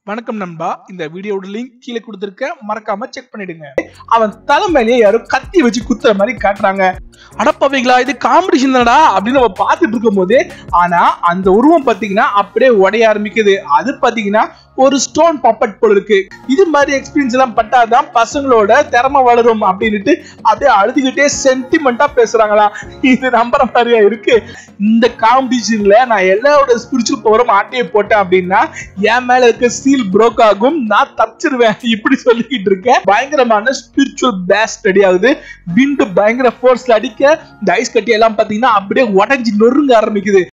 வணக்கம் நண்பா இந்த வீடியோட லிங்க் கீழே கொடுத்துருக்க மறக்காம செக் பண்ணிடுங்க அவன் தலைமையிலேயே யாரோ கத்தி வச்சு குத்துற மாதிரி காட்டுறாங்க அடப்பவைகளா இது காம்படிஷன் தானடா அப்படின்னு நம்ம பார்த்துட்டு இருக்கும் போது ஆனா அந்த உருவம் பாத்தீங்கன்னா அப்படியே உடைய ஆரம்பிக்குது அது பாத்தீங்கன்னா ஒரு ஸ்டோன் பப்பட் போல இருக்கு இது மாதிரி எக்ஸ்பீரியன்ஸ் எல்லாம் பட்டாதான் பசங்களோட திறமை வளரும் அப்படின்னுட்டு அப்படியே அழுதுகிட்டே சென்டிமெண்டா பேசுறாங்களா இது நம்புற மாதிரியா இருக்கு இந்த காம்படிஷன்ல நான் எல்லாரோட ஸ்பிரிச்சுவல் பவரும் ஆட்டையை போட்டேன் அப்படின்னா என் மேல இருக்க சீல் broke ஆகும் நான் தப்பிச்சிருவேன் இப்படி சொல்லிக்கிட்டு இருக்கேன் பயங்கரமான ஸ்பிரிச்சுவல் பேஸ் ரெடி ஆகுது விண்டு பயங்கர ஃபோர்ஸ்ல அடிக்க இந்த ஐஸ் கட்டி எல்லாம் பாத்தீங்கன்னா அப்படியே உடஞ்சி நொறுங்க ஆரம்பிக்குது